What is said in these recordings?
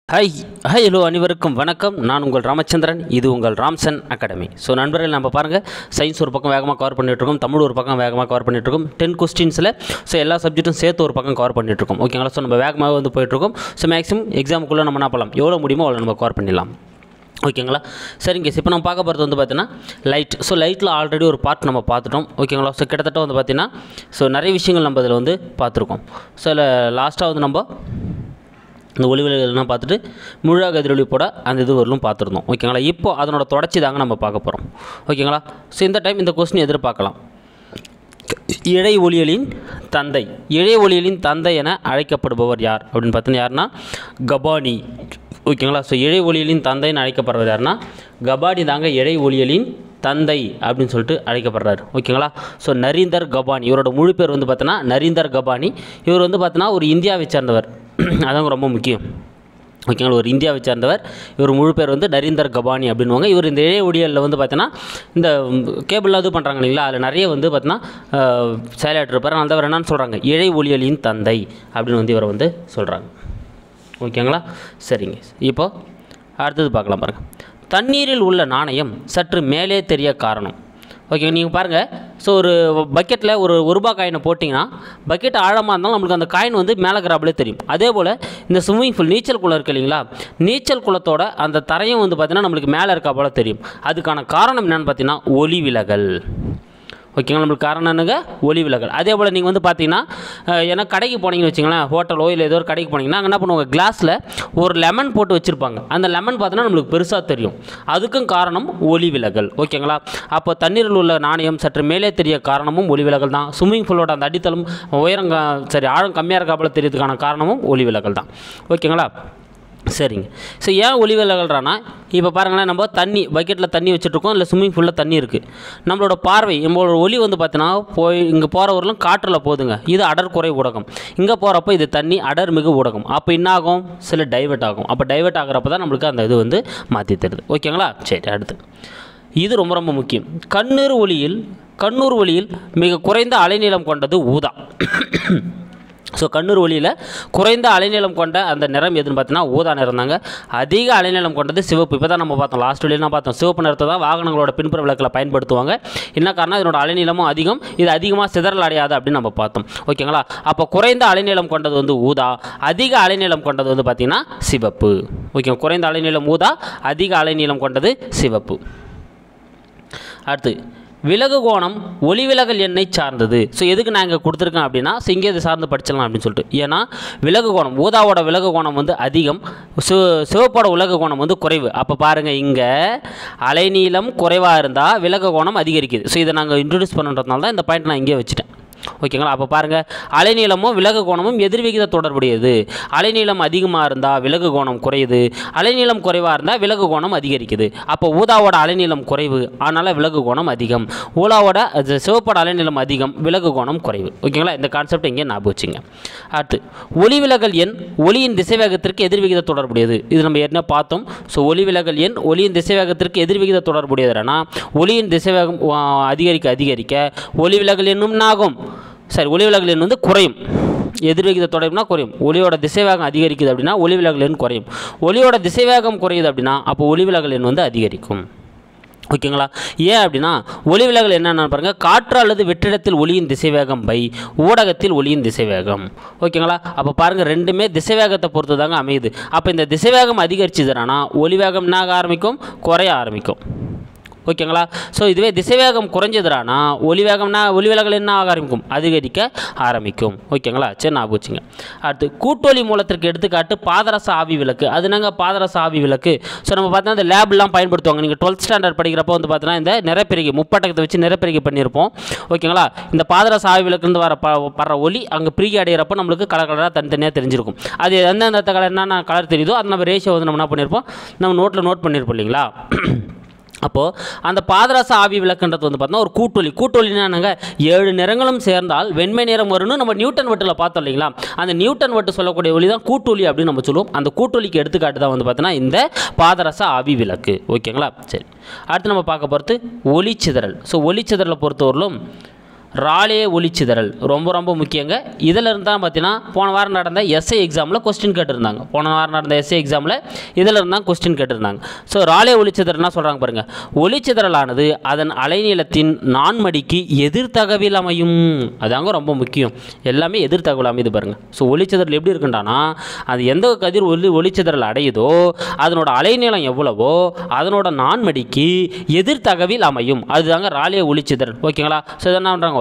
hi hi hello அனைவருக்கும் வணக்கம் நான் உங்கள் ராமச்சந்திரன் இது உங்கள் ராம்சன் அகாடமி ஸோ நண்பர்கள் நம்ம பாருங்கள் சயின்ஸ் ஒரு பக்கம் வேகமாக கவர் பண்ணிகிட்ருக்கோம் தமிழ் ஒரு பக்கம் வேகமாக கவர் பண்ணிகிட்ருக்கோம் டென் கொஸ்டின்ஸில் ஸோ எல்லா சப்ஜெக்ட்டும் சேர்த்து ஒரு பக்கம் கவர் பண்ணிகிட்ருக்கோம் ஓகேங்களா ஸோ நம்ம வேகமாக வந்து போயிட்டுருக்கோம் ஸோ மேக்ஸிமம் எக்ஸாமுக்குள்ளே நம்ம என்ன பண்ணலாம் எவ்வளோ முடியுமோ அவ்வளோ நம்ம கவர் பண்ணிடலாம் ஓகேங்களா சரிங்க இப்போ நம்ம பார்க்க போகிறது வந்து பார்த்தீங்கன்னா லைட் ஸோ லைட்டில் ஆல்ரெடி ஒரு பார்ட் நம்ம பார்த்துட்டோம் ஓகேங்களா ஸோ கிட்டத்தட்ட வந்து பார்த்தீங்கன்னா ஸோ நிறைய விஷயங்கள் நம்ம இதில் வந்து பார்த்துருக்கோம் ஸோ இதில் லாஸ்ட்டாக வந்து நம்ம இந்த ஒளிவிலகல்லாம் பார்த்துட்டு முழா கதிரொலிப்போட அந்த இது வரலும் பார்த்துருந்தோம் ஓகேங்களா இப்போ அதனோட தொடர்ச்சி தாங்க நம்ம பார்க்க போகிறோம் ஓகேங்களா ஸோ இந்த டைம் இந்த கொஸ்டின் எதிர்பார்க்கலாம் இழை ஒளியலின் தந்தை இழை ஒளியலின் தந்தை என அழைக்கப்படுபவர் யார் அப்படின்னு பார்த்தீங்கன்னா யாருன்னா கபானி ஓகேங்களா ஸோ இழை ஒளியலின் தந்தைன்னு அழைக்கப்படுறவர் யாருன்னா கபானி தாங்க இழை ஒளியலின் தந்தை அப்படின்னு சொல்லிட்டு அழைக்கப்படுறாரு ஓகேங்களா ஸோ நரீந்தர் கபானி இவரோட முழு பேர் வந்து பார்த்தோன்னா நரீந்தர் கபானி இவர் வந்து பார்த்தோன்னா ஒரு இந்தியாவை சேர்ந்தவர் அதாங்க ரொம்ப முக்கியம் ஓகேங்களா ஒரு இந்தியாவை சேர்ந்தவர் இவர் முழு பேர் வந்து நரீந்தர் கபானி அப்படின்வாங்க இவர் இந்த இழைய ஒடியலில் வந்து பார்த்தீங்கன்னா இந்த கேபிளில் இது பண்ணுறாங்க இல்லைங்களா அதில் நிறைய வந்து பார்த்தீங்கன்னா செயலாட்டு இருப்பார் அந்த அவர் என்னன்னு சொல்கிறாங்க இழை ஒளியலின் தந்தை அப்படின்னு வந்து இவரை வந்து சொல்கிறாங்க ஓகேங்களா சரிங்க இப்போ அடுத்தது பார்க்கலாம் பாருங்கள் தண்ணீரில் உள்ள நாணயம் சற்று மேலே தெரிய காரணம் ஓகே நீங்கள் பாருங்கள் ஸோ ஒரு பக்கெட்டில் ஒரு ஒரு ரூபா காயினை போட்டிங்கன்னா பக்கெட் ஆழமாக இருந்தாலும் நம்மளுக்கு அந்த காயின் வந்து மேலே கிராபிலே தெரியும் அதே போல் இந்த ஸ்விம்மிங் பூல் நீச்சல் குளம் இருக்குது இல்லைங்களா நீச்சல் குளத்தோட அந்த தரையும் வந்து பார்த்திங்கன்னா நம்மளுக்கு மேலே இருக்கா போல் தெரியும் அதுக்கான காரணம் என்னென்னு பார்த்தீங்கன்னா ஒளி விலகல் ஓகேங்களா நம்மளுக்கு காரணம் என்னங்க ஒளி விலகல் அதே போல் நீங்கள் வந்து பார்த்தீங்கன்னா அஹ், ஏன்னா கடைக்கு போனீங்கன்னு வச்சுங்களேன் ஹோட்டலோ இல்லை ஏதோ ஒரு கடைக்கு போனீங்கன்னா அங்கே என்ன பண்ணுவாங்க கிளாஸில் ஒரு லெமன் போட்டு வச்சுருப்பாங்க அந்த லெமன் பார்த்தீங்கன்னா நம்மளுக்கு பெருசாக தெரியும் அதுக்கும் காரணம் ஒளி விலகல் ஓகேங்களா அப்போ தண்ணீரில் உள்ள நாணயம் சற்று மேலே தெரிய காரணமும் ஒளி விலகல் தான் ஸ்விம்மிங் பூலோட அந்த அடித்தளம் உயரம் க- சரி ஆழம் கம்மியாக இருக்காப்புல தெரியறதுக்கான காரணமும் ஒளி விலகல் தான் ஓகேங்களா சரிங்க ஸோ ஏன் ஒளி விலகல்றானா இப்போ பாருங்களேன் நம்ம தண்ணி பக்கெட்டில் தண்ணி வச்சுட்ருக்கோம் இல்லை ஸ்விம்மிங் பூலில் தண்ணி இருக்குது நம்மளோட பார்வை நம்மளோட ஒளி வந்து பார்த்தீங்கன்னா போய் இங்கே போகிறவர்களும் காற்றில் போகுதுங்க இது அடர்குறை ஊடகம் இங்கே போகிறப்போ இது தண்ணி அடர் மிகு ஊடகம் அப்போ என்ன ஆகும் சில டைவர்ட் ஆகும் அப்போ டைவர்ட் ஆகிறப்ப தான் நம்மளுக்கு அந்த இது வந்து மாற்றி தருது ஓகேங்களா சரி அடுத்து இது ரொம்ப ரொம்ப முக்கியம் கண்ணீர் ஒளியில் கண்ணூர் ஒளியில் மிக குறைந்த அலைநீளம் கொண்டது ஊதா ஸோ கண்ணூர் ஒளியில் குறைந்த அலைநீளம் கொண்ட அந்த நிறம் எதுன்னு பார்த்தீங்கன்னா ஊதா நிறம் தாங்க அதிக அலைநீளம் கொண்டது சிவப்பு இப்போ தான் நம்ம பார்த்தோம் லாஸ்ட் வழியில் பார்த்தோம் சிவப்பு நிறத்தை தான் வாகனங்களோட பின்புற விளக்கில் பயன்படுத்துவாங்க என்ன காரணம் இதனோட அலைநீளமும் அதிகம் இது அதிகமாக சிதறல் அடையாது அப்படின்னு நம்ம பார்த்தோம் ஓகேங்களா அப்போ குறைந்த அலைநீளம் கொண்டது வந்து ஊதா அதிக அலைநீளம் கொண்டது வந்து பார்த்திங்கன்னா சிவப்பு ஓகே குறைந்த அலைநீளம் ஊதா அதிக அலைநீளம் கொண்டது சிவப்பு அடுத்து விலகு கோணம் ஒளி விலகல் எண்ணை சார்ந்தது ஸோ எதுக்கு நான் இங்கே கொடுத்துருக்கேன் அப்படின்னா ஸோ இங்கே இது சார்ந்து படிச்சிடலாம் அப்படின்னு சொல்லிட்டு ஏன்னா விலகு கோணம் ஊதாவோட விலகு கோணம் வந்து அதிகம் சிவ சிவப்போட விலகு கோணம் வந்து குறைவு அப்போ பாருங்கள் இங்கே அலைநீளம் குறைவாக இருந்தால் விலகு கோணம் அதிகரிக்குது ஸோ இதை நாங்கள் இன்ட்ரடியூஸ் பண்ணுறதுனால தான் இந்த பாயிண்ட் நான் இங்கே வச்சுட்டேன் ஓகேங்களா அப்போ பாருங்கள் அலைநீளமும் விலகு கோணமும் எதிர்விகித தொடர்புடையது அலைநீளம் அதிகமாக இருந்தால் விலகு கோணம் குறையுது அலைநீளம் குறைவாக இருந்தால் விலகு கோணம் அதிகரிக்குது அப்போ ஊதாவோட அலைநீளம் குறைவு அதனால் விலகு கோணம் அதிகம் ஊலாவோட அது சிவப்போட அலைநீளம் அதிகம் விலகு கோணம் குறைவு ஓகேங்களா இந்த கான்செப்ட் இங்கே ஞாபகம் வச்சுங்க அடுத்து ஒளி விலகல் எண் ஒளியின் திசைவேகத்திற்கு எதிர்விகித தொடர்புடையது இது நம்ம ஏற்கனவே பார்த்தோம் ஸோ ஒளி விலகல் எண் ஒளியின் திசைவேகத்திற்கு எதிர்விகித தொடர்புடையதுனா ஒளியின் திசைவேகம் ஆ, அதிகரிக்க அதிகரிக்க ஒளி விலகல் எண்ணும் என்னாகும் சரி ஒளி விலகல் எண் வந்து குறையும் எதிர்விகித தொடர்புனா குறையும் ஒளியோட திசைவேகம் அதிகரிக்குது அப்படின்னா ஒளி விலகல் எண் குறையும் ஒளியோட திசைவேகம் குறையுது அப்படின்னா அப்போ ஒளி விலகல் எண் வந்து அதிகரிக்கும் ஓகேங்களா ஏன் அப்படின்னா ஒளி விலகல் என்னென்னு பாருங்க காற்று அல்லது வெற்றிடத்தில் ஒளியின் திசைவேகம் பை ஊடகத்தில் ஒளியின் திசைவேகம் ஓகேங்களா அப்போ பாருங்கள் ரெண்டுமே திசைவேகத்தை பொறுத்து தாங்க அமையுது அப்போ இந்த திசைவேகம் அதிகரிச்சுதுன்னா ஒளி வேகம் என்ன ஆக ஆரம்பிக்கும் குறைய ஆரம்பிக்கும் ஓகேங்களா ஸோ இதுவே திசைவேகம் குறைஞ்சதுடானா ஒளி வேகம்னா ஒளி விலகல் என்ன ஆக ஆரம்பிக்கும் அதிகரிக்க ஆரம்பிக்கும் ஓகேங்களா சரி நான் வச்சுங்க அடுத்து கூட்டொலி மூலத்திற்கு எடுத்துக்காட்டு பாதரச ஆவி விளக்கு அது என்னங்க பாதரச ஆவி விளக்கு ஸோ நம்ம பார்த்தா இந்த லேப்லாம் பயன்படுத்துவாங்க நீங்கள் டுவெல்த் ஸ்டாண்டர்ட் படிக்கிறப்போ வந்து பார்த்தீங்கன்னா இந்த நிறப்பிரிகை முப்பட்டகத்தை வச்சு நிறப்பிரிகை பண்ணியிருப்போம் ஓகேங்களா இந்த பாதரச ஆவி விளக்குன்னு வர ப படுற ஒளி அங்கே பிரிகை அடைகிறப்போ நம்மளுக்கு கலர் கலராக தனித்தனியாக தெரிஞ்சிருக்கும் அது எந்தெந்த கலர் என்னென்ன கலர் தெரியுதோ அது நம்ம ரேஷியோ வந்து நம்ம என்ன பண்ணியிருப்போம் நம்ம நோட்டில் நோட் பண்ணியிருப்போம் இல்லைங்களா அப்போது அந்த பாதரச ஆவி விளக்குன்றது வந்து பார்த்தோன்னா ஒரு கூட்டொலி கூட்டொலினா என்னங்க ஏழு நிறங்களும் சேர்ந்தால் வெண்மை நிறம் வரும்னு நம்ம நியூட்டன் வட்டில் பார்த்தோம் இல்லைங்களா அந்த நியூட்டன் வட்டு சொல்லக்கூடிய ஒளி தான் கூட்டொலி அப்படின்னு நம்ம சொல்லுவோம் அந்த கூட்டொலிக்கு எடுத்துக்காட்டு தான் வந்து பார்த்தோன்னா இந்த பாதரச ஆவி விளக்கு ஓகேங்களா சரி அடுத்து நம்ம பார்க்க போகிறது ஒளிச்சிதறல் ஸோ ஒளிச்சிதறலை பொறுத்தவரையிலும் ராலே ஒளிச்சிதறல் ரொம்ப ரொம்ப முக்கியங்க இதில் இருந்து தான் பார்த்தீங்கன்னா போன வாரம் நடந்த எஸ்ஐ எக்ஸாமில் கொஸ்டின் கேட்டிருந்தாங்க போன வாரம் நடந்த எஸ்ஐ எக்ஸாமில் இதில் இருந்து தான் கொஸ்டின் கேட்டிருந்தாங்க ஸோ ராலே ஒளிச்சிதறல்னா சொல்கிறாங்க பாருங்கள் ஒளிச்சிதறலானது அதன் அலைநீளத்தின் நான்மடிக்கு எதிர்த்தகவில் அமையும் அதாங்க ரொம்ப முக்கியம் எல்லாமே எதிர்த்தகவில் அமையுது பாருங்கள் ஸோ ஒளிச்சிதறல் எப்படி இருக்குண்டானா அது எந்த கதிர் ஒளி ஒளிச்சிதறல் அடையுதோ அதனோட அலைநீளம் எவ்வளவோ அதனோட நான்மடிக்கு எதிர்த்தகவில் அமையும் அதுதாங்க ராலே ஒளிச்சிதறல் ஓகேங்களா ஸோ இதை என்ன பண்ணுறாங்க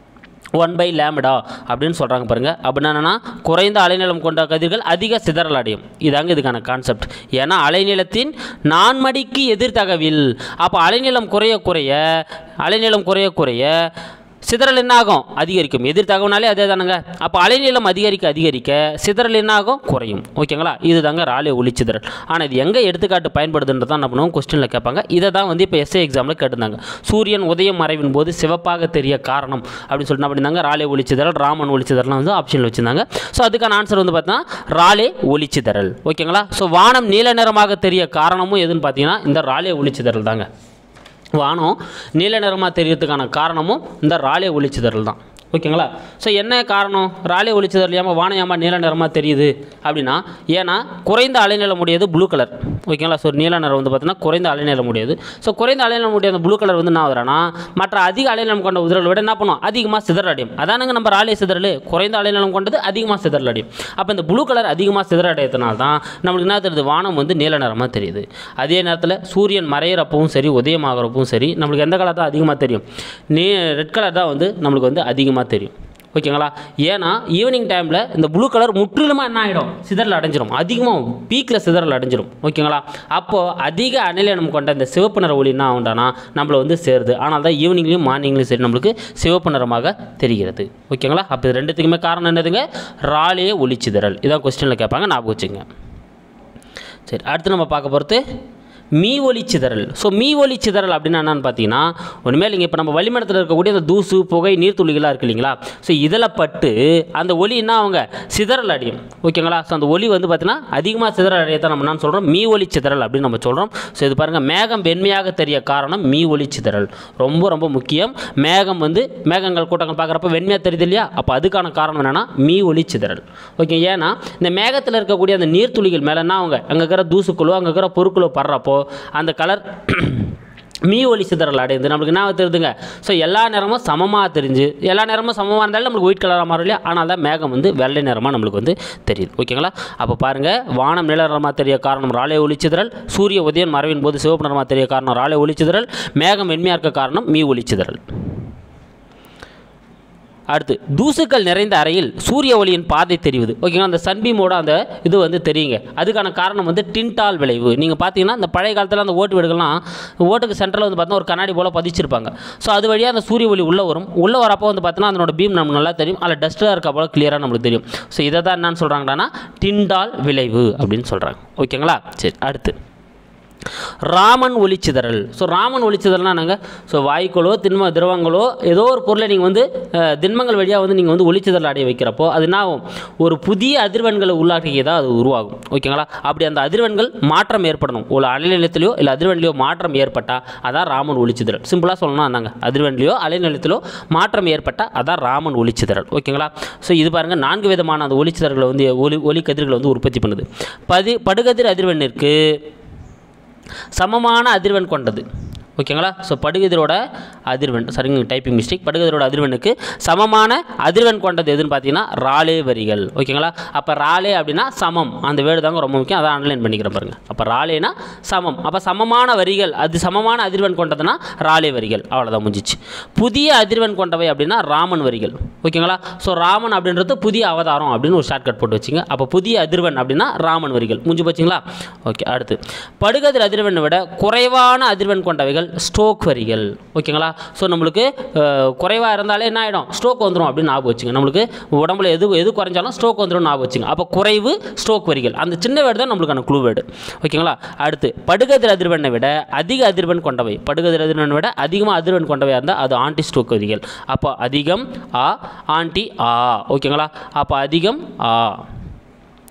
ஒன் பை லேம்டா அப்படின்னு சொல்கிறாங்க பாருங்கள் அப்படின்னா என்னன்னா குறைந்த அலைநீளம் கொண்ட கதிர்கள் அதிக சிதறல் அடையும் இதாங்க இதுக்கான கான்செப்ட் ஏன்னா அலைநீளத்தின் நான்மடிக்கு எதிர்த்தகவில் அப்போ அலைநீளம் குறைய குறைய அலைநீளம் குறைய குறைய சிதறல் என்ன ஆகும் அதிகரிக்கும் எதிர்த்தகவனாலே அதே தானுங்க அப்போ அலைநீளம் அதிகரிக்க அதிகரிக்க சிதறல் என்ன ஆகும் குறையும் ஓகேங்களா இதுதாங்க ராலே ஒளிச்சிதறல் ஆனால் இது எங்கே எடுத்துக்காட்டு பயன்படுதுன்றது தான் என்ன பண்ணுவோம் கொஸ்டினில் கேட்பாங்க இதை தான் வந்து இப்போ எஸ்ஏ எக்ஸாமில் கேட்டிருந்தாங்க சூரியன் உதயம் மறைவின் போது சிவப்பாக தெரிய காரணம் அப்படின்னு சொல்லிட்டு என்ன பண்ணியிருந்தாங்க ராலே ஒளிச்சிதறல் ராமன் ஒளிச்சிதறலாம் வந்து ஆப்ஷனில் வச்சுருந்தாங்க ஸோ அதுக்கான ஆன்சர் வந்து பார்த்தீங்கன்னா ராலே ஒளிச்சிதறல் ஓகேங்களா ஸோ வானம் நீல நிறமாக தெரிய காரணமும் எதுன்னு பார்த்தீங்கன்னா இந்த ராலே ஒளிச்சிதறல் தாங்க வானம் நீல நிறமாக தெரியறதுக்கான காரணமும் இந்த ராலே ஒளிச்சிதறல் தான் ஓகேங்களா ஸோ என்ன காரணம் ராலே ஒளிச்சிதறல் ஏமா வானம் ஏமா நீல நிறமாக தெரியுது அப்படின்னா ஏன்னா குறைந்த அலைநீளம் உடையது ப்ளூ கலர் ஓகேங்களா ஸோ நீல நிறம் வந்து பார்த்தீங்கன்னா குறைந்த அலைநீளம் உடையது ஸோ குறைந்த அலைநீளம் உடைய அந்த ப்ளூ கலர் வந்து என்ன ஆகுதுன்னா மற்ற அதிக அலைநீளம் கொண்ட உதிரல் விட என்ன பண்ணும் அதிகமாக சிதறல் அடையும் அதானுங்க நம்ம ராலே சிதறல் குறைந்த அலைநீளம் கொண்டது அதிகமாக சிதறல் அடையும் அப்போ இந்த ப்ளூ கலர் அதிகமாக சிதறல் அடையறதுனால தான் நம்மளுக்கு என்ன தெரியுது வானம் வந்து நீல நிறமாக தெரியுது அதே நேரத்தில் சூரியன் மறையிறப்பவும் சரி உதயமாகிறப்பவும் சரி நம்மளுக்கு எந்த கலர் தான் அதிகமாக தெரியும் நீ ரெட் கலர் தான் வந்து நம்மளுக்கு வந்து அதிகமாக தெரியும் ஓகேங்களா ஏன்னா ஈவினிங் டைமில் இந்த ப்ளூ கலர் முற்றிலுமாக என்ன ஆகிடும் சிதறல் அடைஞ்சிரும் அதிகமாக பீக்கில் சிதறல் அடைஞ்சிரும் ஓகேங்களா அப்போது அதிக அநிலனம் கொண்ட இந்த சிவப்பு நிற ஒளி என்ன ஆகுண்டானா நம்மளை வந்து சேருது ஆனால் தான் ஈவினிங்லேயும் மார்னிங்லேயும் சரி நம்மளுக்கு சிவப்பு நிறமாக தெரிகிறது ஓகேங்களா அப்போ இது ரெண்டுத்துக்குமே காரணம் என்னதுங்க ராலே ஒளி சிதறல் இதான் கொஸ்டினில் கேட்பாங்க ஞாபகம் வச்சுங்க சரி அடுத்து நம்ம பார்க்க போகிறது மீ ஒளி சிதறல் ஸோ மீ ஒளி சிதறல் அப்படின்னா என்னன்னு பார்த்தீங்கன்னா ஒன்றுமேல் இங்கே இப்போ நம்ம வளிமண்டலத்தில் இருக்கக்கூடிய அந்த தூசு புகை நீர்த்துளிகளாக இருக்கு இல்லைங்களா ஸோ இதில் பட்டு அந்த ஒளி என்ன அவங்க சிதறல் அடையும் ஓகேங்களா ஸோ அந்த ஒளி வந்து பார்த்தீங்கன்னா அதிகமாக சிதறல் அடையத்தான் நம்ம என்ன சொல்கிறோம் மீ ஒளி சிதறல் அப்படின்னு நம்ம சொல்கிறோம் ஸோ இது பாருங்கள் மேகம் வெண்மையாக தெரிய காரணம் மீ ஒளி சிதறல் ரொம்ப ரொம்ப முக்கியம் மேகம் வந்து மேகங்கள் கூட்டங்கள் பார்க்குறப்ப வெண்மையாக தெரியுது இல்லையா அப்போ அதுக்கான காரணம் என்னென்னா மீ ஒளி சிதறல் ஓகே ஏன்னா இந்த மேகத்தில் இருக்கக்கூடிய அந்த நீர்த்துளிகள் மேலே என்ன அவங்க அங்கே இருக்கிற தூசுக்களோ அங்கே இருக்கிற பொருட்களோ படுறப்போ அந்த கலர் மீ ஒளி சிதறல் அடையுது நம்மளுக்கு என்ன தெரியுதுங்க ஸோ எல்லா நேரமும் சமமாக தெரிஞ்சு எல்லா நேரமும் சமமாக இருந்தாலும் நம்மளுக்கு ஒயிட் கலராக மாறும் இல்லையா ஆனால் தான் மேகம் வந்து வெள்ளை நிறமாக நம்மளுக்கு வந்து தெரியுது ஓகேங்களா அப்போ பாருங்கள் வானம் நில நிறமாக தெரிய காரணம் ராலே ஒளிச்சிதறல் சூரிய உதயம் மறைவின் போது சிவப்பு நிறமாக தெரிய காரணம் ராலே ஒளிச்சிதறல் மேகம் வெண்மையாக இருக்க காரணம் மீ ஒளிச்சிதறல் அடுத்து தூசுக்கள் நிறைந்த அறையில் சூரிய ஒளியின் பாதை தெரியுது ஓகேங்களா அந்த சன்பீமோட அந்த இது வந்து தெரியுங்க அதுக்கான காரணம் வந்து டின்டால் விளைவு நீங்கள் பார்த்தீங்கன்னா இந்த பழைய காலத்தில் அந்த ஓட்டு வீடுகள்லாம் ஓட்டுக்கு சென்டரில் வந்து பார்த்தீங்கன்னா ஒரு கண்ணாடி போல் பதிச்சிருப்பாங்க ஸோ அது வழியாக அந்த சூரிய ஒளி உள்ளே வரும் உள்ளே வரப்போ வந்து பார்த்தீங்கன்னா அதனோட பீம் நமக்கு நல்லா தெரியும் அதில் டஸ்ட்டாக இருக்க போல கிளியராக நம்மளுக்கு தெரியும் ஸோ இதை தான் என்னன்னு சொல்கிறாங்கன்னா டின்டால் விளைவு அப்படின்னு சொல்கிறாங்க ஓகேங்களா சரி அடுத்து ராமன் ஒளிச்சிதறல் ஸோ ராமன் ஒளிச்சிதறல்னா என்னங்க ஸோ வாயுக்களோ திண்ம திரவங்களோ ஏதோ ஒரு பொருளை நீங்கள் வந்து அஹ், திண்மங்கள் வழியாக வந்து நீங்கள் வந்து ஒளிச்சிதறல் அடைய வைக்கிறப்போ அது என்ன ஆகும் ஒரு புதிய அதிர்வெண்களை உள்ளாக்கியதாக அது உருவாகும் ஓகேங்களா அப்படி அந்த அதிர்வெண்கள் மாற்றம் ஏற்படணும் ஒரு அலைநிலையத்திலையோ இல்லை அதிர்வெண்லையோ மாற்றம் ஏற்பட்டால் அதான் ராமன் ஒளிச்சிதறல் சிம்பிளாக சொல்லணும் அதாங்க அதிர்வெண்லையோ அலைநிலையத்திலோ மாற்றம் ஏற்பட்டால் அதான் ராமன் ஒளிச்சிதறல் ஓகேங்களா ஸோ இது பாருங்கள் நான்கு விதமான அந்த ஒளிச்சிதறல்களை வந்து ஒளி ஒளி கதிர்களை வந்து உற்பத்தி பண்ணுது பதி படுகதிர் அதிர்வெண்ணிற்கு சமமான அதிர்வெண் கொண்டது ஓகேங்களா ஸோ படுகதிரோட அதிர்வெண் சரிங்க டைப்பிங் மிஸ்டேக் படுகதிரோட அதிர்வெண்ணுக்கு சமமான அதிர்வெண் கொண்டது எதுன்னு பார்த்தீங்கன்னா ராலே வரிகள் ஓகேங்களா அப்போ ராலே அப்படின்னா சமம் அந்த வேர்டு தாங்க ரொம்ப முக்கியம் அதை அனலைன் பண்ணிக்கிறேன் பாருங்க அப்போ ராலேனா சமம் அப்போ சமமான வரிகள் அது சமமான அதிர்வெண் கொண்டதுன்னா ராலே வரிகள் அவ்வளோதான் முடிஞ்சிச்சு புதிய அதிர்வெண் கொண்டவை அப்படின்னா ராமன் வரிகள் ஓகேங்களா ஸோ ராமன் அப்படின்றது புதிய அவதாரம் அப்படின்னு ஒரு ஷார்ட்கட் போட்டு வச்சுங்க அப்போ புதிய அதிர்வெண் அப்படின்னா ராமன் வரிகள் முடிஞ்சு போச்சுங்களா ஓகே அடுத்து படுகதிர் அதிர்வெண்ணை விட குறைவான அதிர்வெண் கொண்டவைகள் ஸ்ட்ரோக் வரிகள் ஓகேங்களா ஸோ நம்மளுக்கு குறைவாக இருந்தாலே என்ன ஆகிடும் ஸ்ட்ரோக் வந்துடும் அப்படின்னு ஞாபகம் வச்சுங்க நம்மளுக்கு உடம்புல எது எது குறைஞ்சாலும் ஸ்ட்ரோக் வந்துடும் ஞாபகம் வச்சுங்க அப்போ குறைவு ஸ்ட்ரோக் வரிகள் அந்த சின்ன வேர்டு தான் நம்மளுக்கான க்ளூ வேர்டு ஓகேங்களா அடுத்து படுகதிர் அதிர்வெண்ணை விட அதிக அதிர்வெண் கொண்டவை படுகதிர் அதிர்வெண்ணை விட அதிகமாக அதிர்வெண் கொண்டவையாக இருந்தால் அது ஆன்டி ஸ்ட்ரோக் வரிகள் அப்போ அதிகம் ஆ ஆன்டி ஆ ஓகேங்களா அப்போ அதிகம் ஆ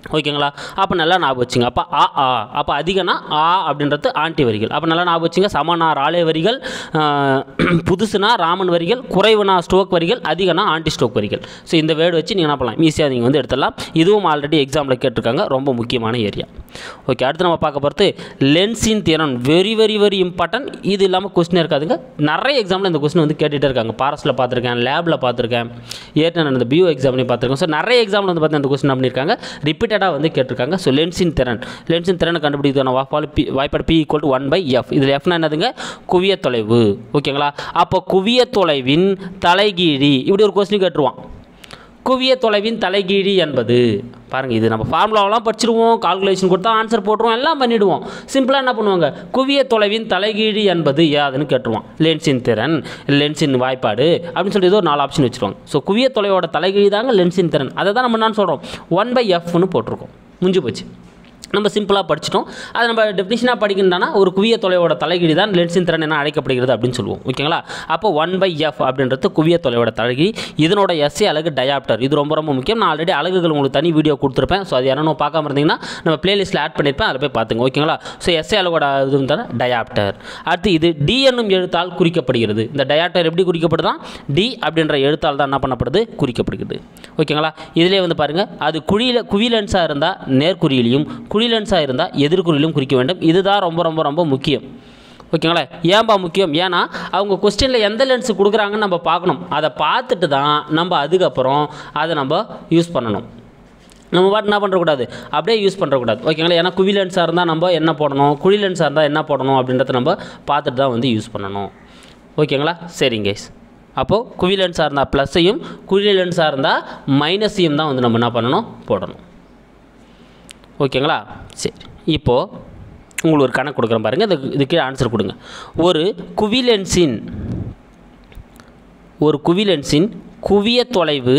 ஓகேங்களா அப்போ நல்லா ஞாபகம் வச்சுங்க அப்போ ஆ ஆ அப்போ அதிகனா ஆ அப்படின்றது ஆண்டி வரிகள் அப்போ நல்லா ஞாபகம் வச்சுங்க சமனா ராலே வரிகள் ஆஹ், புதுசுனா ராமன் வரிகள் குறைவுனா ஸ்ட்ரோக் வரிகள் அதிகனா ஆன்டி ஸ்ட்ரோக் வரிகள் ஸோ இந்த வேர்டு வச்சு நீங்கள் என்ன பண்ணலாம் ஈஸியாக நீங்கள் வந்து எடுத்துடலாம் இதுவும் ஆல்ரெடி எக்ஸாமில் கேட்டிருக்காங்க ரொம்ப முக்கியமான ஏரியா ஓகே அடுத்து நம்ம பார்க்க போகிறது லென்ஸின் திறன் வெரி வெரி வெரி இம்பார்ட்டன்ட் இது இல்லாமல் கொஸ்டின் இருக்காதுங்க நிறைய எக்ஸாமில் இந்த கொஸ்டின் வந்து கேட்டுகிட்டே இருக்காங்க பாரஸில் பார்த்துருக்கேன் லேபில் பார்த்துருக்கேன் ஏற்கனவே இந்த பியூ எக்ஸாம்லையும் பார்த்துருக்கேன் ஸோ நிறைய எக்ஸாமில் வந்து பார்த்தீங்கன்னா இந்த கொஸ்டின் பண்ணியிருக்காங்க ரிப்பீட்டடாக வந்து கேட்டிருக்காங்க ஸோ லென்ஸின் திறன் லென்ஸின் திறனை கண்டுபிடிக்கிறதுக்கான வாய்ப்பால் பி வாய்ப்பாடு P equal to one by F இதில் எஃப்னா என்னதுங்க குவிய தொலைவு ஓகேங்களா அப்போ குவிய தொலைவின் தலைகீழி இப்படி ஒரு கொஸ்டின் கேட்டுருவான் குவிய தொலைவின் தலைகீழி என்பது பாருங்கள் இது நம்ம ஃபார்முலாவெல்லாம் படிச்சிருவோம் கால்குலேஷன் கொடுத்தா ஆன்சர் போட்டுருவோம் எல்லாம் பண்ணிவிடுவோம் சிம்பிளாக என்ன பண்ணுவாங்க குவிய தொலைவின் தலைகீழி என்பது யாதுன்னு கேட்டுருவான் லென்ஸின் திறன் லென்ஸின் வாய்ப்பாடு அப்படின்னு சொல்லி ஏதோ ஒரு நாலு ஆப்ஷன் வச்சுருவாங்க ஸோ குவிய தொலைவோட தலைகீழி தாங்க லென்ஸின் திறன் அதை தான் நம்ம என்ன சொல்கிறோம் ஒன் பை எஃப்னு போட்டிருக்கோம் முடிஞ்சு போச்சு நம்ம சிம்பிளாக படிச்சிட்டோம் அது நம்ம டெஃபினிஷனாக படிக்கணும்னா ஒரு குவிய தொலைவோட தலைகீழி தான் லென்ஸின் திறன் என அழைக்கப்படுகிறது அப்படின்னு சொல்லுவோம் ஓகேங்களா அப்போ ஒன் பை எஃப் அப்படின்றது குவிய தொலைவோட தலைகீழி இதனோட எஸ்ஏ அலகு டயாப்டர் இது ரொம்ப ரொம்ப முக்கியம் நான் ஆல்ரெடி அலகுகள் உங்களுக்கு தனி வீடியோ கொடுத்துருப்பேன் ஸோ அது யாரும் பார்க்காம இருந்தீங்கன்னா நம்ம பிளேலிஸ்ட்டில் ஆட் பண்ணியிருப்பேன் அதில் போய் பார்த்துங்க ஓகேங்களா ஸோ எஸ்ஏ அலகோட இது வந்து டயாப்டர் அடுத்து இது டி என்னும் எழுத்தால் குறிக்கப்படுகிறது இந்த டயாப்டர் எப்படி குறிக்கப்படுதான் டி அப்படின்ற எழுத்தால் தான் என்ன பண்ணப்படுது குறிக்கப்படுகிறது ஓகேங்களா இதிலே வந்து பாருங்கள் அது குழியில் குவிலன்ஸாக இருந்தால் நேர்குறியிலையும் குழிலன்ஸாக இருந்தால் எதிர்குறியிலும் குறிக்க வேண்டும் இதுதான் ரொம்ப ரொம்ப ரொம்ப முக்கியம் ஓகேங்களா ஏன்பா முக்கியம் ஏன்னா அவங்க கொஸ்டினில் எந்த லென்ஸ் கொடுக்குறாங்கன்னு நம்ம பார்க்கணும் அதை பார்த்துட்டு தான் நம்ம அதுக்கப்புறம் அதை நம்ம யூஸ் பண்ணணும் நம்ம பாட்டு என்ன பண்ணுறக்கூடாது அப்படியே யூஸ் பண்ணுறக்கூடாது ஓகேங்களா ஏன்னா குவி லென்ஸாக இருந்தால் நம்ம என்ன போடணும் குழி லென்ஸாக இருந்தால் என்ன போடணும் அப்படின்றத நம்ம பார்த்துட்டு தான் வந்து யூஸ் பண்ணணும் ஓகேங்களா சரிங்க கைஸ் அப்போது குவி லென்ஸாக இருந்தால் ப்ளஸ்ஸையும் குழி லென்ஸாக இருந்தால் மைனஸையும் தான் வந்து நம்ம என்ன பண்ணணும் போடணும் ஓகேங்களா சரி இப்போது உங்களுக்கு ஒரு கணக்கு கொடுக்குறேன் பாருங்கள் இதுக்கு இதுக்கு ஆன்சர் கொடுங்க ஒரு குவிலென்ஸின் ஒரு குவிலென்ஸின் குவிய தொலைவு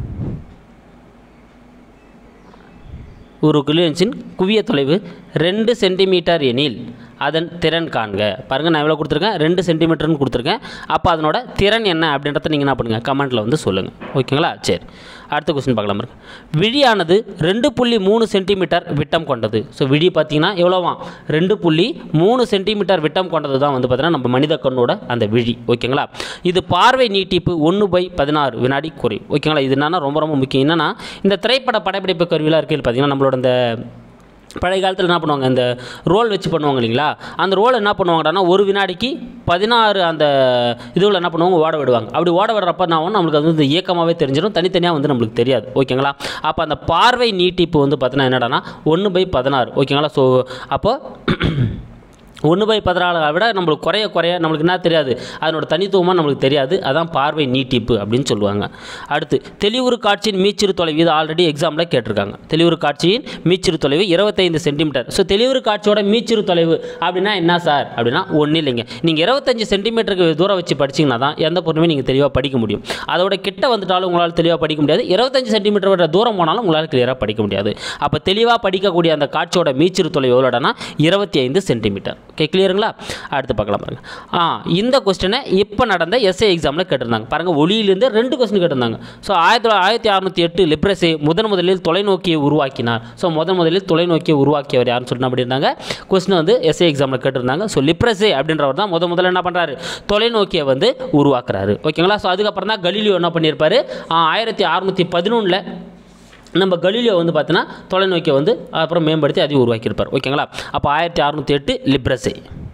ஒரு குவிலென்ஸின் குவிய தொலைவு ரெண்டு சென்டிமீட்டர் எனில் அதன் திறன் காண்க பாருங்கள் நான் எவ்வளோ கொடுத்துருக்கேன் ரெண்டு சென்டிமீட்டர்னு கொடுத்துருக்கேன் அப்போ அதனோட திறன் என்ன அப்படின்றத நீங்கள் என்ன பண்ணுங்கள் கமெண்ட்டில் வந்து சொல்லுங்கள் ஓகேங்களா சரி அடுத்த கொஸ்டின் பார்க்கலாம் பாருங்க விழியானது ரெண்டு புள்ளி மூணு சென்டிமீட்டர் விட்டம் கொண்டது ஸோ விழி பார்த்தீங்கன்னா எவ்வளோவா ரெண்டு புள்ளி மூணு சென்டிமீட்டர் விட்டம் கொண்டது தான் வந்து பார்த்தீங்கன்னா நம்ம மனித கண்ணோட அந்த விழி ஓகேங்களா இது பார்வை நீட்டிப்பு ஒன்று பை பதினாறு வினாடி குறையும் ஓகேங்களா இது என்னன்னா ரொம்ப ரொம்ப முக்கியம் என்னன்னா இந்த திரைப்பட படப்பிடிப்பு கருவிலாம் இருக்குது பார்த்தீங்கன்னா நம்மளோட இந்த பழைய காலத்தில் என்ன பண்ணுவாங்க இந்த ரோல் வச்சு பண்ணுவாங்க இல்லைங்களா அந்த ரோல் என்ன பண்ணுவாங்கடான்னா ஒரு வினாடிக்கு பதினாறு அந்த இதுவில் என்ன பண்ணுவாங்க ஓட விடுவாங்க அப்படி ஓட விடுறப்ப நான் வந்து நம்மளுக்கு அது வந்து இயக்கமாகவே தெரிஞ்சிடும் தனித்தனியாக வந்து நம்மளுக்கு தெரியாது ஓகேங்களா அப்போ அந்த பார்வை நீட்டிப்பு வந்து பார்த்தீங்கன்னா என்னடான்னா ஒன்று பை பதினாறு ஓகேங்களா ஸோ அப்போ ஒன்று பை பதினாலை விட நம்மளுக்கு குறைய குறைய நம்மளுக்கு என்ன தெரியாது அதனோட தனித்துவமாக நம்மளுக்கு தெரியாது அதான் பார்வை நீட்டிப்பு அப்படின்னு சொல்லுவாங்க அடுத்து தெளிவுறு காட்சியின் மீச்சிறு தொலைவு இது ஆல்ரெடி எக்ஸாமில் கேட்டிருக்காங்க தெளிவுறு காட்சியின் மீச்சிறு தொலைவு இருபத்தைந்து சென்டிமீட்டர் ஸோ தெளிவுறு காட்சியோட மீச்சிறு தொலைவு அப்படின்னா என்ன சார் அப்படின்னா ஒன்றும் இல்லைங்க நீங்கள் இருபத்தஞ்சு சென்டிமீட்டருக்கு தூரம் வச்சு படிச்சிங்கன்னா தான் எந்த பொருளுமே நீங்கள் தெளிவாக படிக்க முடியும் அதோட கிட்ட வந்துட்டாலும் உங்களால் தெளிவாக படிக்க முடியாது இருபத்தஞ்சு சென்டிமீட்டர் வர தூரம் போனாலும் உங்களால் கிளியராக படிக்க முடியாது அப்போ தெளிவாக படிக்கக்கூடிய அந்த காட்சியோட மீச்சிறு தொலைவு எவ்வளோடனா இருபத்தி ஐந்து சென்டிமீட்டர் ஓகே கிளியருங்களா அடுத்து பார்க்கலாம் பாருங்கள் ஆ இந்த கொஸ்டினை இப்போ நடந்த எஸ்ஏ எக்ஸாமில் கேட்டிருந்தாங்க பாருங்கள் ஒளியிலேருந்து ரெண்டு கொஸ்டின் கேட்டிருந்தாங்க ஸோ ஆயிரத்தி தொள்ளா- ஆயிரத்தி அறுநூற்றி எட்டு லிப்ரஸே முதன் முதலில் தொலைநோக்கியை உருவாக்கினார் ஸோ முதன் முதலில் தொலைநோக்கியை உருவாக்கியவர் யாருன்னு சொல்லிட்டு அப்படி இருந்தாங்க கொஸ்டின் வந்து எஸ்ஏ எக்ஸாமில் கேட்டிருந்தாங்க ஸோ லிப்ரஸே அப்படின்றவர் தான் முத முதல்ல என்ன பண்ணுறாரு தொலைநோக்கியை வந்து உருவாக்குறாரு ஓகேங்களா ஸோ அதுக்கப்புறம் தான் கலீலியோ என்ன பண்ணியிருப்பாரு ஆ, ஆயிரத்தி அறுநூற்றி பதினொன்றில் நம்ம கலீலியோ வந்து பார்த்தீங்கன்னா தொலைநோக்கியை வந்து அப்புறம் மேம்படுத்தி அதையும் உருவாக்கியிருப்பார் ஓகேங்களா அப்போ ஆயிரத்தி அறுநூற்றி எட்டு லிப்ரஸே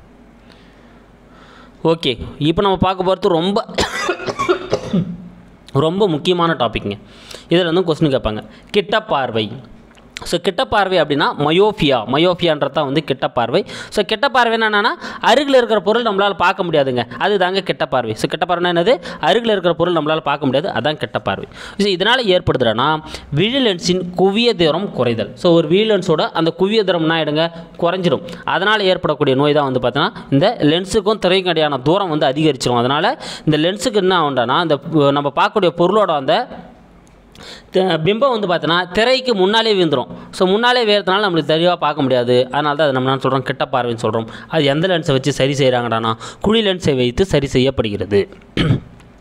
ஓகே இப்போ நம்ம பார்க்க போகிறது ரொம்ப ரொம்ப முக்கியமான டாபிக்ங்க இதில் வந்து கொஸ்டின் கேட்பாங்க கிட்ட பார்வை ஸோ கிட்ட பார்வை அப்படின்னா மயோஃபியா மயோஃபியான்றது தான் வந்து கிட்ட பார்வை ஸோ கிட்ட பார்வைன்னா என்னன்னா அருகில் இருக்கிற பொருள் நம்மளால் பார்க்க முடியாதுங்க அது தாங்க கிட்ட பார்வை ஸோ கிட்ட பார்வைனா என்னது அருகில் இருக்கிற பொருள் நம்மளால் பார்க்க முடியாது அதான் கிட்ட பார்வை ஸோ இதனால் ஏற்படுதுன்னா விழிலென்ஸின் குவிய தூரம் குறைதல் ஸோ ஒரு விழிலென்ஸோட அந்த குவிய தூரம் என்ன ஆகிடுங்க குறைஞ்சிரும் அதனால் ஏற்படக்கூடிய நோய் தான் வந்து பார்த்தீங்கன்னா இந்த லென்ஸுக்கும் திரைக்கும் இடையான தூரம் வந்து அதிகரிச்சிடும் அதனால் இந்த லென்ஸுக்கு என்ன ஆகும்னா இந்த நம்ம பார்க்கக்கூடிய பொருளோட அந்த த- பிம்பம் வந்து பார்த்தோன்னா திரைக்கு முன்னாலே விழுந்துரும் ஸோ முன்னாலே வேறதுனால நம்மளுக்கு தெளிவாக பார்க்க முடியாது அதனால தான் அதை நம்ம என்ன சொல்கிறோம் கிட்ட பார்வைன்னு சொல்கிறோம் அது எந்த லென்ஸை வச்சு சரி செய்கிறாங்கடானா குழி லென்ஸை வைத்து சரி செய்யப்படுகிறது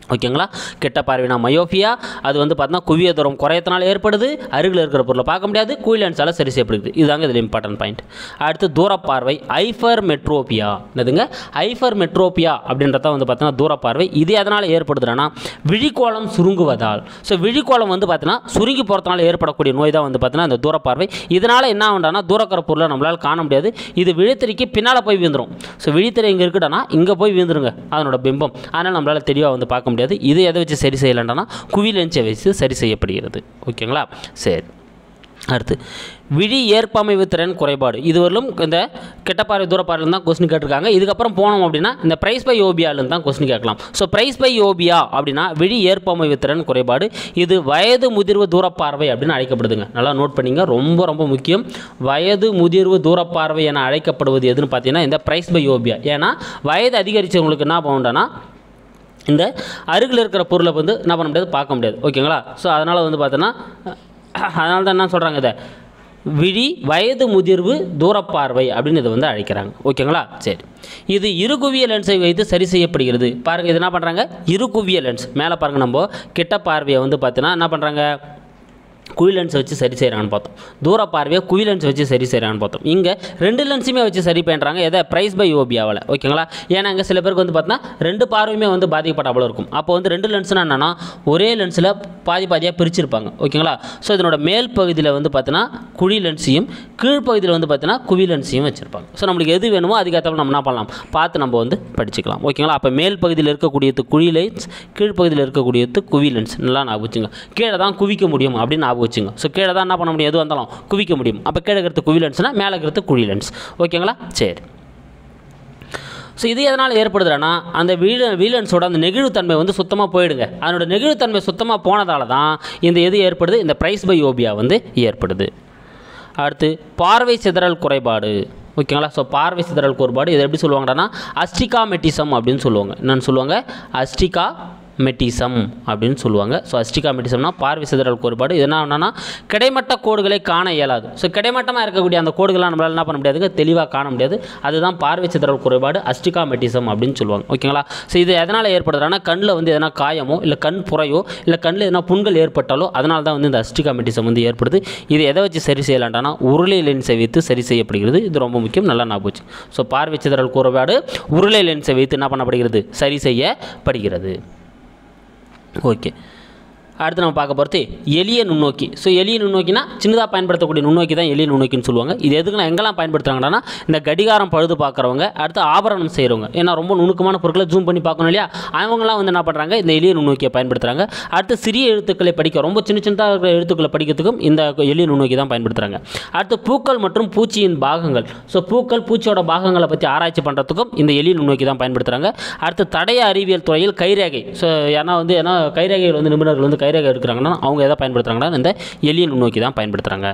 ஓகேங்களா கெட்ட பார்வைனா மயோஃபியா அது வந்து பார்த்தீங்கன்னா குவிய தூரம் குறையத்தினால ஏற்படுது அருகில் இருக்கிற பொருளை பார்க்க முடியாது குயிலன்ஸால் சரி செய்யப்படுது இதுதாங்க இதில் இம்பார்ட்டன்ட் பாயிண்ட் அடுத்து தூரப்பார்வை ஐஃபர் மெட்ரோபியா என்னதுங்க ஐஃபர் மெட்ரோபியா அப்படின்றத வந்து பார்த்தீங்கன்னா தூரப்பார்வை இது எதனால் ஏற்படுதுன்னா விழிக்கோளம் சுருங்குவதால் ஸோ விழிக்கோளம் வந்து பார்த்தீங்கன்னா சுருங்கி போகிறதுனால ஏற்படக்கூடிய நோய் தான் வந்து பார்த்தீங்கன்னா இந்த தூரப்பார்வை இதனால் என்ன ஆகும்டானா தூரக்கிற பொருளை நம்மளால் காண முடியாது இது விழித்திரைக்கு பின்னால் போய் வீந்துடும் ஸோ விழித்திரை இங்கே இருக்குடானா இங்கே போய் வீந்துருங்க அதனோட பிம்பம் அதனால் நம்மளால் தெளிவாக வந்து பார்க்க முடியாது இது எதை வச்சு சரி செய்யலாம்னா குவிலென்ஸை வச்சு சரி செய்யப்படுகிறது ஓகேங்களா சரி அடுத்து விழி ஏற்பமைவு திறன் குறைபாடு இதுவரையிலும் இந்த கெட்டப்பார்வை தூரப்பார்வையில் தான் கொஸ்டின் கேட்டிருக்காங்க இதுக்கப்புறம் போனோம் அப்படின்னா இந்த ப்ரைஸ் பை ஓபியாலேருந்து தான் கொஸ்டின் கேட்கலாம் ஸோ ப்ரைஸ் பை ஓபியா அப்படின்னா விழி ஏற்பமைவு திறன் குறைபாடு இது வயது முதிர்வு தூரப்பார்வை அப்படின்னு அழைக்கப்படுதுங்க நல்லா நோட் பண்ணிங்க ரொம்ப ரொம்ப முக்கியம் வயது முதிர்வு தூரப்பார்வை என அழைக்கப்படுவது எதுன்னு பார்த்தீங்கன்னா இந்த ப்ரைஸ் பை ஓபியா ஏன்னா வயது அதிகரித்தவங்களுக்கு என்ன பண்ணுறோன்னா இந்த அருகில் இருக்கிற பொருளை வந்து என்ன பண்ண முடியாது பார்க்க முடியாது ஓகேங்களா ஸோ அதனால் வந்து பார்த்தோன்னா அதனால தான் என்ன சொல்கிறாங்க இதை விழி வயது முதிர்வு தூரப்பார்வை அப்படின்னு இதை வந்து அழைக்கிறாங்க ஓகேங்களா சரி இது இருகுவிய லென்ஸை வைத்து சரி செய்யப்படுகிறது பாருங்கள் இது என்ன பண்ணுறாங்க இருகுவிய லென்ஸ் மேலே பாருங்கள் நம்ம கிட்ட பார்வையை வந்து பார்த்தீங்கன்னா என்ன பண்ணுறாங்க குயில் லென்ஸ் வச்சு சரி செய்கிறாங்கன்னு பார்த்தோம் தூர பார்வையை குயில் லென்ஸ் வச்சு சரி செய்கிறாங்கன்னு பார்த்தோம் இங்கே ரெண்டு லென்ஸுமே வச்சு சரி பண்ணுறாங்க எதை ப்ரைஸ் பை ஓபியாவில் ஓகேங்களா ஏன்னா இங்கே சில பேருக்கு வந்து பார்த்தீங்கன்னா ரெண்டு பார்வையுமே வந்து பாதிக்கப்பட்ட இருக்கும் அப்போ வந்து ரெண்டு லென்ஸ்னால் என்னென்னா ஒரே லென்ஸில் பாதி பாதியாக பிரிச்சிருப்பாங்க ஓகேங்களா ஸோ இதனோட மேல் பகுதியில் வந்து பார்த்தீங்கன்னா குழி லென்ஸையும் கீழ்ப்பகுதியில் வந்து பார்த்தீங்கன்னா குவி லென்ஸையும் வச்சுருப்பாங்க ஸோ நம்மளுக்கு எது வேணுமோ அதுக்கேற்ற நம்ம என்ன பண்ணலாம் பார்த்து நம்ம வந்து படிச்சுக்கலாம் ஓகேங்களா அப்போ மேல் பகுதியில் இருக்கக்கூடியது குழி லென்ஸ் கீழ்ப்பகுதியில் இருக்கக்கூடியது குவி லென்ஸ் நல்லா ஞாபகம் வச்சுங்க கீழே தான் குவிக்க முடியும் அப்படின்னு ஞாபகம் வச்சுங்க ஸோ கீழே தான் என்ன பண்ண முடியும் எது வந்தாலும் குவிக்க முடியும் அப்போ கீழே இருக்கிறது குவி லென்ஸ்னால் மேலே இருக்கிறது குழி லென்ஸ் ஓகேங்களா சரி ஸோ இது எதனால் ஏற்படுதுன்னா அந்த வீல வீலன்ஸோட அந்த நெகிழ்வுத்தன்மை வந்து சுத்தமாக போயிடுங்க அதனோட நெகிழ்வுத்தன்மை சுத்தமாக போனதால தான் இந்த எது ஏற்படுது இந்த ப்ரைஸ் பை ஓபியா வந்து ஏற்படுது அடுத்து பார்வை சிதறல் குறைபாடு ஓகேங்களா ஸோ பார்வை சிதறல் குறைபாடு இதை எப்படி சொல்லுவாங்கன்னா அஸ்டிகா மெட்டிசம் அப்படின்னு சொல்லுவாங்க என்னென்னு சொல்லுவாங்க அஸ்டிகா மெட்டிசம் அப்படின்னு சொல்லுவாங்க ஸோ அஸ்டிகா மெட்டிசம்னா பார்வை சிதறல் குறைபாடு இது என்ன ஆகும்னா கிடைமட்ட கோடுகளை காண இயலாது ஸோ கிடைமட்டமாக இருக்கக்கூடிய அந்த கோடுகள்லாம் நம்மளால் என்ன பண்ண முடியாதுங்க தெளிவாக காண முடியாது அதுதான் பார்வை சிதறல் குறைபாடு அஸ்டிகா மெட்டிசம் அப்படின்னு சொல்லுவாங்க ஓகேங்களா ஸோ இது எதனால் ஏற்படுதுன்னா கண்ணில் வந்து எதனா காயமோ இல்லை கண் புறையோ இல்லை கண்ணில் எதனா புண்கள் ஏற்பட்டாலோ அதனால தான் வந்து இந்த அஸ்டிகா மெட்டிசம் வந்து ஏற்படுது இது எதை வச்சு சரி செய்யலாம்டானா உருளை லென்ஸை வைத்து சரி செய்யப்படுகிறது இது ரொம்ப முக்கியம் நல்லா ஞாபகம் வச்சு ஸோ பார்வை சிதறல் குறைபாடு உருளை லென்ஸை வைத்து என்ன பண்ணப்படுகிறது சரி செய்யப்படுகிறது ஓகே அடுத்து நம்ம பார்க்க போகிறது எளிய நுண்ணோக்கி ஸோ எளிய நுண்ணோக்கினா சின்னதாக பயன்படுத்தக்கூடிய நுண்ணோக்கி தான் எளிய நுண்ணோக்கின்னு சொல்லுவாங்க இது எதுக்குன்னா எங்கெல்லாம் பயன்படுத்துகிறாங்கன்னா இந்த கடிகாரம் பழுது பார்க்குறவங்க அடுத்து ஆபரணம் செய்கிறவங்க ஏன்னா ரொம்ப நுணுக்கமான பொருட்களை ஜூம் பண்ணி பார்க்கணும் இல்லையா அவங்களாம் வந்து என்ன பண்ணுறாங்க இந்த எளிய நுண்ணோக்கியை பயன்படுத்துகிறாங்க அடுத்து சிறிய எழுத்துக்களை படிக்க ரொம்ப சின்ன சின்னதாக இருக்கிற எழுத்துக்களை படிக்கிறதுக்கும் இந்த எளிய நுண்ணோக்கி தான் பயன்படுத்துகிறாங்க அடுத்து பூக்கள் மற்றும் பூச்சியின் பாகங்கள் ஸோ பூக்கள் பூச்சியோட பாகங்களை பற்றி ஆராய்ச்சி பண்ணுறதுக்கும் இந்த எளிய நுண்ணோக்கி தான் பயன்படுத்துகிறாங்க அடுத்து தடய அறிவியல் துறையில் கைரேகை ஸோ ஏன்னா வந்து ஏன்னா கைரேகைகள் வந்து நிபுணர்கள் வந்து கைரேகை எடுக்கிறாங்கன்னா அவங்க எதை பயன்படுத்துகிறாங்கன்னா இந்த எளிய நுண்ணோக்கி தான் பயன்படுத்துகிறாங்க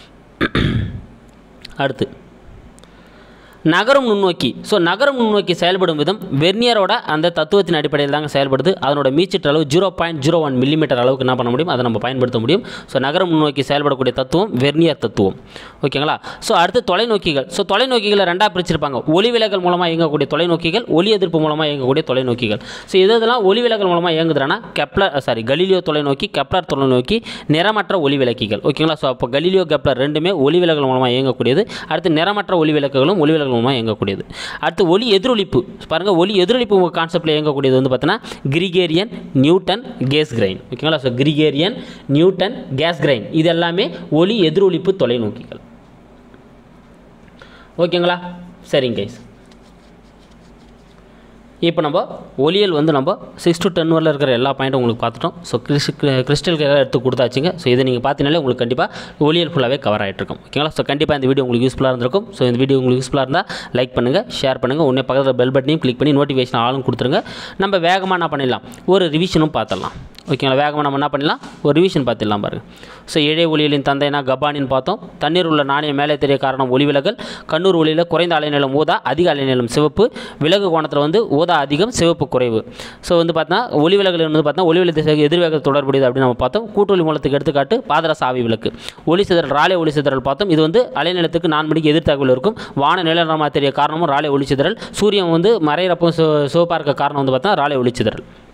அடுத்து நகரும் நுண்ணோக்கி ஸோ நகரும் நுண்ணோக்கி செயல்படும் விதம் வெர்னியரோட அந்த தத்துவத்தின் அடிப்படையில் தாங்க செயல்படுது அதனோட மீச்சிட்ட அளவு zero point zero one millimetre அளவுக்கு என்ன பண்ண முடியும் அதை நம்ம பயன்படுத்த முடியும் ஸோ நகரம் முன்னோக்கி செயல்படக்கூடிய தத்துவம் வெர்னியர் தத்துவம் ஓகேங்களா ஸோ அடுத்து தொலைநோக்கிகள் ஸோ தொலைநோக்கிகளை ரெண்டாக பிரிச்சிருப்பாங்க ஒளி விலகல் மூலமாக இயங்கக்கூடிய தொலைநோக்கிகள் ஒளி எதிர்ப்பு மூலமாக இயங்கக்கூடிய தொலைநோக்கிகள் ஸோ இது இதெல்லாம் ஒளி விலகல் மூலமாக இயங்குதுன்னா கெப்லர் சாரி கலீலியோ தொலைநோக்கி கெப்லர் தொலைநோக்கி நிறமற்ற ஒளி விளக்கிகள் ஓகேங்களா ஸோ அப்போ கலீலியோ கெப்லர் ரெண்டுமே ஒளி விலகல் மூலமாக இயங்கக்கூடியது அடுத்து நிறமற்ற ஒளி விளக்குகளும் ஒளி விலகல் மூலமாக இயங்கக்கூடியது அடுத்து ஒளி எதிரொலிப்பு பாருங்கள் ஒளி எதிரொலிப்பு கான்செப்டில் இயங்கக்கூடியது வந்து பார்த்தீங்கன்னா கிரிகேரியன் நியூட்டன் கேஸ் கிரைன் ஓகேங்களா so Gregorian Newton Cassegrain இது எல்லாமே ஒளி எதிரொலிப்பு தொலைநோக்கிகள் ஓகேங்களா சரிங்க கைஸ் இப்போ நம்ம ஒளியல் வந்து நம்ம சிக்ஸ் டு டென் வரல இருக்கிற எல்லா பாயிண்ட்டும் உங்களுக்கு பார்த்துட்டோம் ஸோ கிறிஸ் கிறிஸ்டல் கிளியராக எடுத்து கொடுத்தாச்சுங்க ஸோ இதை நீங்கள் பார்த்தீங்கனாலே உங்களுக்கு கண்டிப்பாக ஒளியல் ஃபுல்லாகவே கவர் ஆகிட்டு இருக்கும் ஓகேங்களா ஸோ கண்டிப்பாக இந்த வீடியோ உங்களுக்கு யூஸ்ஃபுல்லாக இருந்திருக்கும் ஸோ இந்த வீடியோ உங்களுக்கு யூஸ்ஃபுல்லாக இருந்தால் லைக் பண்ணுங்கள் ஷேர் பண்ணுங்கள் உடனே பக்கத்தில் பெல் பட்டனையும் கிளிக் பண்ணி நோட்டிஃபிகேஷன் ஆளும் கொடுத்துருங்க நம்ம வேகமாக என்ன பண்ணிடலாம் ஒரு ரிவிஷனும் பார்த்துடலாம் ஓகேங்களா வேகமாக நம்ம என்ன பண்ணலாம் ஒரு ரிவிஷன் பார்த்துடலாம் பாருங்கள் ஸோ இழை ஒளியலின் தந்தைனா கபானின்னு பார்த்தோம் தண்ணீர் உள்ள நாணயம் மேலே தெரிய காரணம் ஒளி விலகல் கண்ணூர் ஒளியில் குறைந்த அலைநீளம் ஊதா அதிக அலைநீளம் சிவப்பு விலகு கோணத்தில் வந்து ஊதா அதிகம் சிவப்பு குறைவு ஸோ வந்து பார்த்தா ஒளி விலகல் வந்து பார்த்தா ஒளி விலகு திசைக்கு எதிர்வேக தொடர்புடையது அப்படின்னு நம்ம பார்த்தோம் கூட்டொலி மூலத்துக்கு எடுத்துக்காட்டு பாதரச ஆவி விளக்கு ஒளி சிதறல் ராலே ஒளி சிதறல் பார்த்தோம் இது வந்து அலைநிலத்துக்கு நான்கு மணிக்கு எதிர்த்தாக்குள் இருக்கும் வான நிலநரமாக தெரிய காரணமும் ராலே ஒளி சிதறல் சூரியன் வந்து மறையிறப்போ சிவப்பாக இருக்க காரணம் வந்து பார்த்தா ராலே ஒளி சிதறல்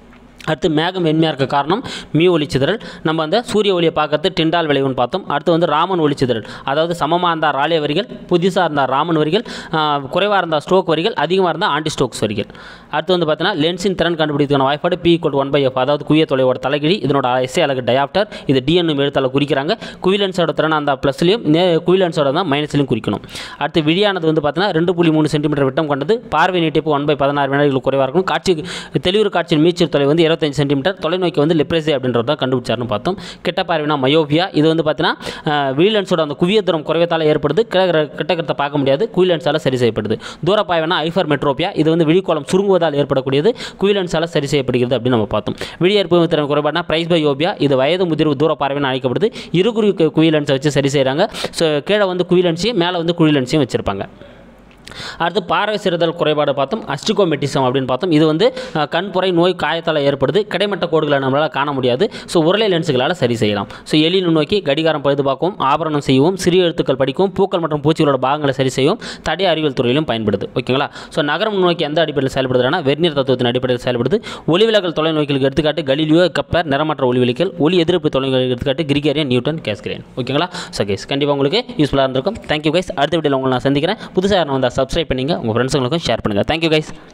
அடுத்து மேகம் வெண்மையாக இருக்க காரணம் மியூ ஒளிச்சிதறல் நம்ம அந்த சூரிய ஒளியை பார்க்கறது டிண்டால் விளைவுன்னு பார்த்தோம் அடுத்து வந்து ராமன் ஒளிச்சிதறல் அதாவது சமமாக இருந்தால் ராலே வரிகள் புதுசாக இருந்தால் ராமன் வரிகள் குறைவாக இருந்தால் ஸ்ட்ரோக் வரிகள் அதிகமாக இருந்தால் ஆன்டி ஸ்ட்ரோக்ஸ் வரிகள் அடுத்து வந்து பார்த்தீங்கன்னா லென்ஸின் திறன் கண்டுபிடிக்கிறதுக்கான வாய்ப்பாடு P equal one by F அதாவது குவிய தொலைவோட தலைகிழி இதனோட எஸ்ஏ அழகு டயாப்டர் இது டிஎன்னும் எழுத்தால் குறிக்கிறாங்க குவிலன்ஸோட திறன் அந்த ப்ளஸ்லையும் நே குவிலன்ஸோட தான் மைனஸ்லையும் குறிக்கணும் அடுத்து விழியானது வந்து பார்த்தீங்கன்னா ரெண்டு புள்ளி மூணு சென்டிமீட்டர் விட்டம் கொண்டது பார்வை நீட்டிப்பு ஒன் பை பதினாறு வினாடிகள் குறைவாக இருக்கும் காட்சி தெளிவு காட்சியின் மீச்சல் தொலை வந்து இருபத்தஞ்சு சென்டிமீட்டர் தொலைநோக்கி வந்து லிப்ரேசி அப்படின்றத தான் கண்டுபிடிச்சாருன்னு பார்த்தோம் கிட்ட பார்வைனா மயோபியா இது வந்து பார்த்தீங்கன்னா விழிலன்ஸோட அந்த குவிய தூரம் குறைவத்தால் ஏற்படுது கிட்ட கிட்டக்கிறத பார்க்க முடியாது குவிலன்ஸால் சரி செய்யப்படுது தூர பார்வைனா ஐஃபர் மெட்ரோபியா இது வந்து விழிக்கோளம் சுருங்குவதால் ஏற்படக்கூடியது குவிலன்ஸால் சரி செய்யப்படுகிறது அப்படின்னு நம்ம பார்த்தோம் விழியற்பு திறன் குறைபாடுனா பிரைஸ் பை யோபியா இது வயது முதிர்வு தூர பார்வைன்னு அழைக்கப்படுது இருகுறி குவிலன்ஸை வச்சு சரி செய்கிறாங்க ஸோ கீழே வந்து குவிலன்ஸையும் மேலே வந்து குவிலன்ஸையும் வச்சுருப்பாங்க அடுத்து பார்வை சிறுதல் குறைபாடு பார்த்தோம் அஸ்டிகோமெட்டிசம் அப்படின்னு பார்த்தோம் இது வந்து அஹ், கண்புரை நோய் காயத்தால் ஏற்படுது கிடைமட்ட கோடுகளை நம்மளால் காண முடியாது ஸோ உருளை லென்ஸுகளால் சரி செய்யலாம் ஸோ எலி நுண்ணோக்கி கடிகாரம் பழுது பார்க்கவும் ஆபரணம் செய்யவும் சிறிய எழுத்துக்கள் படிக்கவும் பூக்கள் மற்றும் பூச்சிகளோட பாகங்களை சரி செய்யவும் தடை அறிவியல் துறையிலும் பயன்படுது ஓகேங்களா ஸோ நகரம் நோக்கி எந்த அடிப்படையில் செயல்படுதுன்னா வெர்னியர் தத்துவத்தின் அடிப்படையில் செயல்படுது ஒளிவிலகல் தொலைநோக்கிகளுக்கு எடுத்துக்காட்டு கலீலியோ கப்பர் நிறமற்ற ஒளிவிலகல் ஒளி எதிர்ப்பு தொலைநோக்கிகளுக்கு எடுத்துக்காட்டு கிரிகேரியன் நியூட்டன் கேஸ்கிரியன் ஓகேங்களா ஸோ கைஸ் கண்டிப்பாக உங்களுக்கு யூஸ்ஃபுல்லாக இருந்திருக்கும் தேங்க்யூ கைஸ் அடுத்த வீடியோவில் உங்களை நான் சந்திக்கிறேன் புதுசாக நான் வந்தால் சப்ஸ்கிரைப் பண்ணிங்க உங்கள் ஃப்ரெண்ட்ஸுங்களுக்கும் ஷேர் பண்ணுங்கள் தேங்க்யூ கைஸ்